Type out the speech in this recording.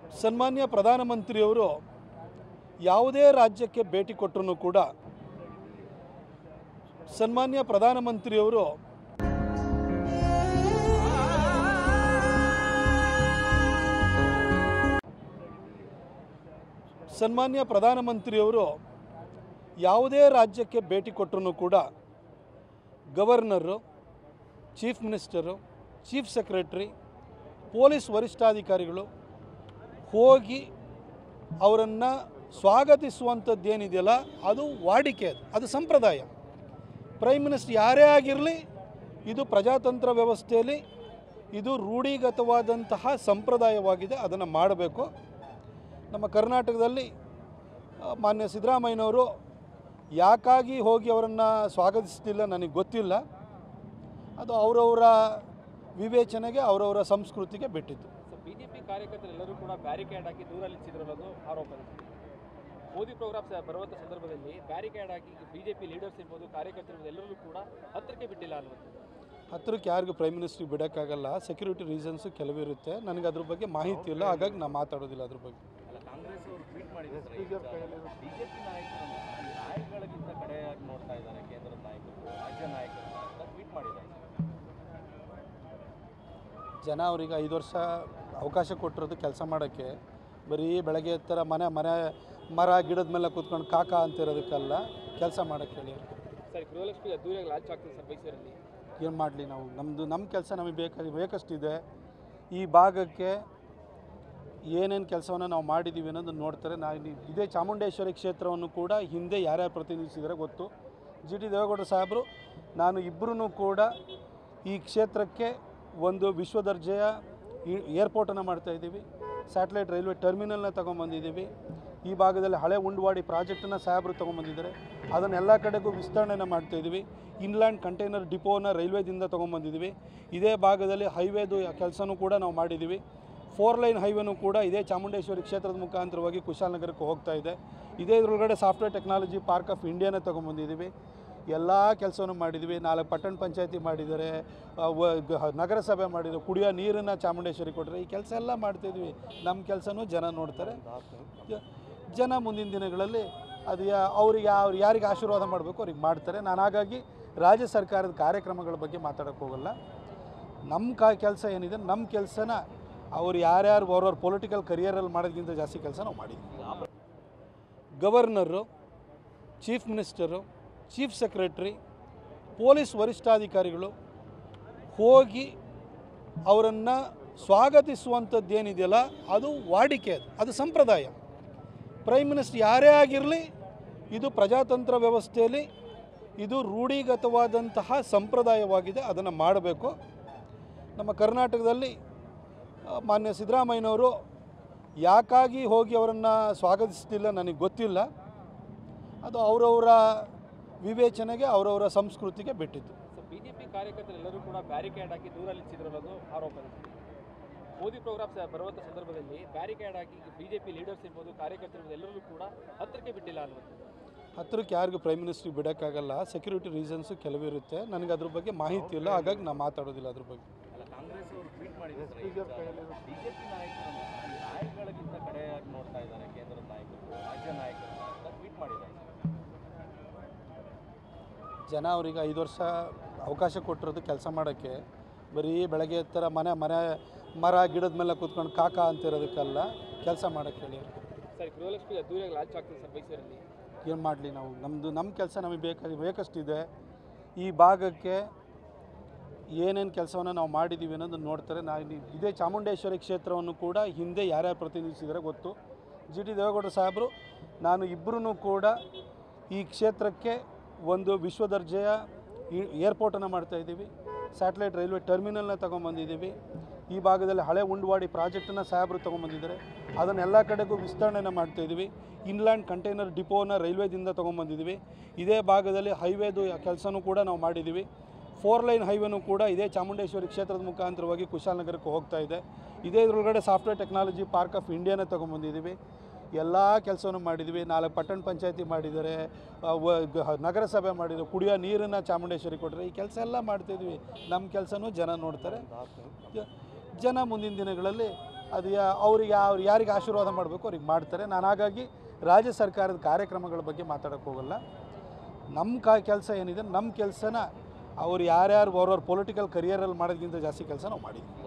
ಸನ್ಮಾನ್ಯ ಪ್ರಧಾನಮಂತ್ರಿಯವರು ಯಾವುದೇ ರಾಜ್ಯಕ್ಕೆ ಭೇಟಿ ಕೊಟ್ಟರೂ ಕೂಡ ಸನ್ಮಾನ್ಯ ಪ್ರಧಾನಮಂತ್ರಿಯವರು ಸನ್ಮಾನ್ಯ ಪ್ರಧಾನಮಂತ್ರಿಯವರು ಯಾವುದೇ ರಾಜ್ಯಕ್ಕೆ ಭೇಟಿ ಕೊಟ್ಟರೂ ಕೂಡ governor chief minister chief secretary police ವರಿಷ್ಠಾಧಿಕಾರಿಗಳು ಹೋಗಿ ಅವರನ್ನು ಸ್ವಾಗತಿಸುವಂಥದ್ದು ಏನಿದೆಯಲ್ಲ ಅದು ವಾಡಿಕೆ ಅದು ಅದು ಸಂಪ್ರದಾಯ ಪ್ರೈಮ್ ಮಿನಿಸ್ಟರ್ ಯಾರೇ ಆಗಿರಲಿ ಇದು ಪ್ರಜಾತಂತ್ರ ವ್ಯವಸ್ಥೆಯಲ್ಲಿ ಇದು ರೂಢಿಗತವಾದಂತಹ ಸಂಪ್ರದಾಯವಾಗಿದೆ ಅದನ್ನು ಮಾಡಬೇಕು ನಮ್ಮ ಕರ್ನಾಟಕದಲ್ಲಿ ಆ, ಮಾನ್ಯ ಸಿದ್ದರಾಮಯ್ಯನವರು ಯಾಕಾಗಿ ಹೋಗಿ ಅವರನ್ನು ಸ್ವಾಗತಿಸ್ತಿಲ್ಲ ನನಗೆ ಗೊತ್ತಿಲ್ಲ ಅದು ಅವರವರ ವಿವೇಚನೆಗೆ ಅವರವರ ಸಂಸ್ಕೃತಿಗೆ ಬಿಟ್ಟಿದ್ದು ಸೊ ಬಿಜೆಪಿ ಕಾರ್ಯಕರ್ತರೆಲ್ಲರೂ ಕೂಡ ಬ್ಯಾರಿಕೇಡ್ ಹಾಕಿ ದೂರ ನಿಲ್ಲಿಸಿದ್ರಲ್ಲದು ಆರೋಪ ಇದೆ. ಮೋದಿ ಪ್ರೋಗ್ರಾಮ್ ಬರುವಂಥ ಸಂದರ್ಭದಲ್ಲಿ ಬ್ಯಾರಿಕೇಡ್ ಹಾಕಿ ಬಿಜೆಪಿ ಲೀಡರ್ಸ್ ಇರ್ಬೋದು ಕಾರ್ಯಕರ್ತರು ಇರ್ಬೋದು ಎಲ್ಲರೂ ಕೂಡ ಹತ್ತಿರಕ್ಕೆ ಬಿಟ್ಟಿಲ್ಲ ಅನ್ನುವಂಥದ್ದು ಹತ್ರಕ್ಕೆ ಯಾರಿಗೂ ಪ್ರೈಮ್ ಮಿನಿಸ್ಟ್ರಿಗೆ ಬಿಡೋಕ್ಕಾಗಲ್ಲ ಸೆಕ್ಯೂರಿಟಿ ರೀಸನ್ಸು ಕೆಲವಿರುತ್ತೆ ನನಗೆ ಅದ್ರ ಬಗ್ಗೆ ಮಾಹಿತಿ ಇಲ್ಲ ಹಾಗಾಗಿ ನಾನು ಮಾತಾಡೋದಿಲ್ಲ ಅದ್ರ ಬಗ್ಗೆ ಅಲ್ಲ ಕಾಂಗ್ರೆಸ್ ಅವರು ಟ್ವೀಟ್ ಮಾಡಿದ್ದಾರೆ ಬಿಜೆಪಿ ನಾಯಕರು ನಾಯಕಗಳಿಗಿಂತ ಕಡೆಯಾಗಿ ನೋಡ್ತಾ ಇದ್ದಾರೆ ಕೇಂದ್ರದ ನಾಯಕರು ರಾಜ್ಯ ನಾಯಕರು ಅಂತ ಟ್ವೀಟ್ ಮಾಡಿದ್ದಾರೆ ಜನ ಅವ್ರಿಗೆ ಐದು ವರ್ಷ ಅವಕಾಶ ಕೊಟ್ಟಿರೋದು ಕೆಲಸ ಮಾಡೋಕ್ಕೆ ಬರೀ ಬೆಳಗ್ಗೆ ಎತ್ತರ ಮನೆ ಮನೆ ಮರ ಗಿಡದ ಮೇಲೆ ಕೂತ್ಕೊಂಡು ಕಾಕ ಅಂತಿರೋದಕ್ಕಲ್ಲ ಕೆಲಸ ಮಾಡೋಕ್ಕೆ ಹೇಳಿ ಸರ್ ಗೃಹಲಕ್ಷ್ಮಿ ಅದ್ದೂರಿಯಾಗಿ ಲಾಂಚ್ ಆಗ್ತದೆ ಸರ್ ಮೈಸೂರಲ್ಲಿ ಏನು ಮಾಡಲಿ ನಾವು ನಮ್ಮದು ನಮ್ಮ ಕೆಲಸ ನಮಗೆ ಬೇಕಾ ಬೇಕಷ್ಟಿದೆ ಈ ಭಾಗಕ್ಕೆ ಏನೇನು ಕೆಲಸವನ್ನು ನಾವು ಮಾಡಿದ್ದೀವಿ ಅನ್ನೋದನ್ನು ನೋಡ್ತಾರೆ ನಾವು ಇಲ್ಲಿ ಇದೇ ಚಾಮುಂಡೇಶ್ವರಿ ಕ್ಷೇತ್ರವನ್ನು ಕೂಡ ಹಿಂದೆ ಯಾರ್ಯಾರು ಪ್ರತಿನಿಧಿಸಿದರೆ ಗೊತ್ತು ಜಿ ಟಿ ದೇವೇಗೌಡ ಸಾಹೇಬರು ನಾನು ಇಬ್ಬರೂ ಕೂಡ ಈ ಕ್ಷೇತ್ರಕ್ಕೆ ಒಂದು ವಿಶ್ವ ದರ್ಜೆಯ ಏರ್ಪೋರ್ಟನ್ನು ಮಾಡ್ತಾಯಿದ್ದೀವಿ ಸ್ಯಾಟಲೈಟ್ ರೈಲ್ವೆ ಟರ್ಮಿನಲ್ನ ತೊಗೊಂಬಂದಿದ್ದೀವಿ ಈ ಭಾಗದಲ್ಲಿ ಹಳೆ ಉಂಡವಾಡಿ ಪ್ರಾಜೆಕ್ಟನ್ನು ಸಾಹೇಬರು ತೊಗೊಂಬಂದಿದ್ದಾರೆ ಅದನ್ನು ಎಲ್ಲ ಕಡೆಗೂ ವಿಸ್ತರಣೆನ ಮಾಡ್ತಾಯಿದ್ದೀವಿ ಇನ್ಲ್ಯಾಂಡ್ ಕಂಟೈನರ್ ಡಿಪೋನ ರೈಲ್ವೇದಿಂದ ತೊಗೊಂಬಂದಿದ್ದೀವಿ ಇದೇ ಭಾಗದಲ್ಲಿ ಹೈವೇದು ಕೆಲಸನೂ ಕೂಡ ನಾವು ಮಾಡಿದ್ದೀವಿ ಫೋರ್ ಲೈನ್ ಹೈವೇನೂ ಕೂಡ ಇದೇ ಚಾಮುಂಡೇಶ್ವರಿ ಕ್ಷೇತ್ರದ ಮುಖಾಂತರವಾಗಿ ಕುಶಾಲನಗರಕ್ಕೆ ಹೋಗ್ತಾ ಇದೆ ಇದೇ ಇದ್ರೊಳಗಡೆ ಸಾಫ್ಟ್ವೇರ್ ಟೆಕ್ನಾಲಜಿ ಪಾರ್ಕ್ ಆಫ್ ಇಂಡಿಯಾನ ತೊಗೊಂಬಂದಿದ್ದೀವಿ ಎಲ್ಲ ಕೆಲಸವನ್ನು ಮಾಡಿದ್ದೀವಿ ನಾಲ್ಕು ಪಟ್ಟಣ ಪಂಚಾಯತಿ ಮಾಡಿದ್ದಾರೆ ಆ, ವ- ಗ- ನಗರಸಭೆ ಮಾಡಿದ್ದಾರೆ ಕುಡಿಯೋ ನೀರನ್ನು ಚಾಮುಂಡೇಶ್ವರಿ ಕೊಟ್ಟರೆ ಈ ಕೆಲಸ ಎಲ್ಲ ಮಾಡ್ತಿದ್ವಿ ನಮ್ಮ ಕೆಲಸನೂ ಜನ ನೋಡ್ತಾರೆ ಜ- ಜನ ಮುಂದಿನ ದಿನಗಳಲ್ಲಿ ಅದು ಯಾ ಅವ್ರಿಗೆ ಅವ್ರು ಯಾರಿಗೆ ಆಶೀರ್ವಾದ ಮಾಡಬೇಕು ಅವ್ರಿಗೆ ಮಾಡ್ತಾರೆ ನಾನು ಹಾಗಾಗಿ ರಾಜ್ಯ ಸರ್ಕಾರದ ಕಾರ್ಯಕ್ರಮಗಳ ಬಗ್ಗೆ ಮಾತಾಡೋಕ್ಕೆ ಹೋಗಲ್ಲ ನಮ್ಮ ಕಾ ಕೆಲಸ ಏನಿದೆ ನಮ್ಮ ಕೆಲಸನ ಅವ್ರು ಯಾರ್ಯಾರು ಅವ್ರವ್ರ ಪೊಲಿಟಿಕಲ್ ಕರಿಯರಲ್ಲಿ ಮಾಡೋದಕ್ಕಿಂತ ಜಾಸ್ತಿ ಕೆಲಸ ನಾವು ಮಾಡಿದ್ವಿ governor chief minister chief secretary police ವರಿಷ್ಠಾಧಿಕಾರಿಗಳು ಹೋಗಿ ಅವರನ್ನು ಸ್ವಾಗತಿಸುವಂಥದ್ದು ಏನಿದೆಯಲ್ಲ ಅದು ವಾಡಿಕೆ ಅದು ಅದು ಸಂಪ್ರದಾಯ ಪ್ರೈಮ್ ಮಿನಿಸ್ಟರ್ ಯಾರೇ ಆಗಿರಲಿ ಇದು ಪ್ರಜಾತಂತ್ರ ವ್ಯವಸ್ಥೆಯಲ್ಲಿ ಇದು ರೂಢಿಗತವಾದಂತಹ ಸಂಪ್ರದಾಯವಾಗಿದೆ ಅದನ್ನು ಮಾಡಬೇಕು ನಮ್ಮ ಕರ್ನಾಟಕದಲ್ಲಿ ಆ, ಮಾನ್ಯ ಸಿದ್ದರಾಮಯ್ಯನವರು ಯಾಕಾಗಿ ಹೋಗಿ ಅವರನ್ನು ಸ್ವಾಗತಿಸ್ತಿಲ್ಲ ನನಗೆ ಗೊತ್ತಿಲ್ಲ ಅದು ಅವರವರ ವಿವೇಚನೆಗೆ ಅವರವರ ಸಂಸ್ಕೃತಿಗೆ ಬಿಟ್ಟಿದ್ದು ಸೊ ಬಿಜೆಪಿ ಕಾರ್ಯಕರ್ತರೆಲ್ಲರೂ ಕೂಡ ಬ್ಯಾರಿಕೇಡ್ ಹಾಕಿ ದೂರ ನಿಲ್ಲಿಸಿದ್ರಲ್ಲದು ಆರೋಪ ಇದೆ. ಮೋದಿ ಪ್ರೋಗ್ರಾಮ್ ಬರುವಂಥ ಸಂದರ್ಭದಲ್ಲಿ ಬ್ಯಾರಿಕೇಡ್ ಹಾಕಿ ಬಿಜೆಪಿ ಲೀಡರ್ಸ್ ಇರ್ಬೋದು ಕಾರ್ಯಕರ್ತರು ಇರ್ಬೋದು ಎಲ್ಲರೂ ಕೂಡ ಹತ್ತಿರಕ್ಕೆ ಬಿಟ್ಟಿಲ್ಲ ಅನ್ನುವಂಥದ್ದು ಹತ್ರಕ್ಕೆ ಯಾರಿಗೂ ಪ್ರೈಮ್ ಮಿನಿಸ್ಟ್ರಿಗೆ ಬಿಡೋಕ್ಕಾಗಲ್ಲ ಸೆಕ್ಯೂರಿಟಿ ರೀಸನ್ಸು ಕೆಲವಿರುತ್ತೆ ನನಗೆ ಅದ್ರ ಬಗ್ಗೆ ಮಾಹಿತಿ ಇಲ್ಲ ಹಾಗಾಗಿ ನಾನು ಮಾತಾಡೋದಿಲ್ಲ ಅದ್ರ ಬಗ್ಗೆ ಅಲ್ಲ ಕಾಂಗ್ರೆಸ್ ಅವರು ಟ್ವೀಟ್ ಮಾಡಿದ್ದಾರೆ ಬಿಜೆಪಿ ನಾಯಕರು ನಾಯಕಗಳಿಗಿಂತ ಕಡೆಯಾಗಿ ನೋಡ್ತಾ ಇದ್ದಾರೆ ಕೇಂದ್ರದ ನಾಯಕರು ರಾಜ್ಯ ನಾಯಕರು ಅಂತ ಟ್ವೀಟ್ ಮಾಡಿದ್ದಾರೆ ಜನ ಅವ್ರಿಗೆ ಐದು ವರ್ಷ ಅವಕಾಶ ಕೊಟ್ಟಿರೋದು ಕೆಲಸ ಮಾಡೋಕ್ಕೆ ಬರೀ ಬೆಳಗ್ಗೆ ಎತ್ತರ ಮನೆ ಮನೆ ಮರ ಗಿಡದ ಮೇಲೆ ಕೂತ್ಕೊಂಡು ಕಾಕ ಅಂತಿರೋದಕ್ಕಲ್ಲ ಕೆಲಸ ಮಾಡೋಕ್ಕೆ ಹೇಳಿ ಸರ್ ಗೃಹಲಕ್ಷ್ಮಿ ಅದ್ದೂರಿಯಾಗಿ ಲಾಂಚ್ ಆಗ್ತದೆ ಸರ್ ಮೈಸೂರಲ್ಲಿ ಏನು ಮಾಡಲಿ ನಾವು ನಮ್ಮದು ನಮ್ಮ ಕೆಲಸ ನಮಗೆ ಬೇಕಾ ಬೇಕಷ್ಟಿದೆ ಈ ಭಾಗಕ್ಕೆ ಏನೇನು ಕೆಲಸವನ್ನು ನಾವು ಮಾಡಿದ್ದೀವಿ ಅನ್ನೋದನ್ನು ನೋಡ್ತಾರೆ ನಾವು ಇಲ್ಲಿ ಇದೇ ಚಾಮುಂಡೇಶ್ವರಿ ಕ್ಷೇತ್ರವನ್ನು ಕೂಡ ಹಿಂದೆ ಯಾರ್ಯಾರು ಪ್ರತಿನಿಧಿಸಿದರೆ ಗೊತ್ತು ಜಿ ಟಿ ದೇವೇಗೌಡ ಸಾಹೇಬರು ನಾನು ಇಬ್ಬರೂ ಕೂಡ ಈ ಕ್ಷೇತ್ರಕ್ಕೆ ಒಂದು ವಿಶ್ವ ದರ್ಜೆಯ ಏರ್ಪೋರ್ಟನ್ನು ಮಾಡ್ತಾಯಿದ್ದೀವಿ ಸ್ಯಾಟಲೈಟ್ ರೈಲ್ವೆ ಟರ್ಮಿನಲ್ನ ತೊಗೊಂಬಂದಿದ್ದೀವಿ ಈ ಭಾಗದಲ್ಲಿ ಹಳೆ ಉಂಡವಾಡಿ ಪ್ರಾಜೆಕ್ಟನ್ನು ಸಾಹೇಬರು ತೊಗೊಂಬಂದಿದ್ದಾರೆ ಅದನ್ನು ಎಲ್ಲ ಕಡೆಗೂ ವಿಸ್ತರಣೆನ ಮಾಡ್ತಾಯಿದ್ದೀವಿ ಇನ್ಲ್ಯಾಂಡ್ ಕಂಟೈನರ್ ಡಿಪೋನ ರೈಲ್ವೇದಿಂದ ತೊಗೊಂಬಂದಿದ್ದೀವಿ ಇದೇ ಭಾಗದಲ್ಲಿ ಹೈವೇದು ಕೆಲಸನೂ ಕೂಡ ನಾವು ಮಾಡಿದ್ದೀವಿ ಫೋರ್ ಲೈನ್ ಹೈವೇನೂ ಕೂಡ ಇದೇ ಚಾಮುಂಡೇಶ್ವರಿ ಕ್ಷೇತ್ರದ ಮುಖಾಂತರವಾಗಿ ಕುಶಾಲನಗರಕ್ಕೆ ಹೋಗ್ತಾ ಇದೆ ಇದೇ ಇದ್ರೊಳಗಡೆ ಸಾಫ್ಟ್ವೇರ್ ಟೆಕ್ನಾಲಜಿ ಪಾರ್ಕ್ ಆಫ್ ಇಂಡಿಯಾನ ತೊಗೊಂಬಂದಿದ್ದೀವಿ ಎಲ್ಲ ಕೆಲಸವನ್ನು ಮಾಡಿದ್ದೀವಿ ನಾಲ್ಕು ಪಟ್ಟಣ ಪಂಚಾಯತಿ ಮಾಡಿದ್ದಾರೆ ಆ, ವ- ಗ- ನಗರಸಭೆ ಮಾಡಿದ್ದಾರೆ ಕುಡಿಯೋ ನೀರನ್ನು ಚಾಮುಂಡೇಶ್ವರಿ ಕೊಟ್ಟರೆ ಈ ಕೆಲಸ ಎಲ್ಲ ಮಾಡ್ತಿದ್ವಿ ನಮ್ಮ ಕೆಲಸನೂ ಜನ ನೋಡ್ತಾರೆ ಜ- ಜನ ಮುಂದಿನ ದಿನಗಳಲ್ಲಿ ಅದು ಯಾ- ಅವ್ರಿಗೆ ಅವ್ರು ಯಾರಿಗೆ ಆಶೀರ್ವಾದ ಮಾಡಬೇಕು ಅವ್ರಿಗೆ ಮಾಡ್ತಾರೆ ನಾನು ಹಾಗಾಗಿ ರಾಜ್ಯ ಸರ್ಕಾರದ ಕಾರ್ಯಕ್ರಮಗಳ ಬಗ್ಗೆ ಮಾತಾಡೋಕ್ಕೆ ಹೋಗಲ್ಲ ನಮ್ಮ ಕಾ ಕೆಲಸ ಏನಿದೆ ನಮ್ಮ ಕೆಲಸನ ಅವ್ರು ಯಾರ್ಯಾರು ಅವ್ರವ್ರ ಪೊಲಿಟಿಕಲ್ ಕರಿಯರಲ್ಲಿ ಮಾಡೋದಕ್ಕಿಂತ ಜಾಸ್ತಿ ಕೆಲಸ ನಾವು ಮಾಡಿದ್ವಿ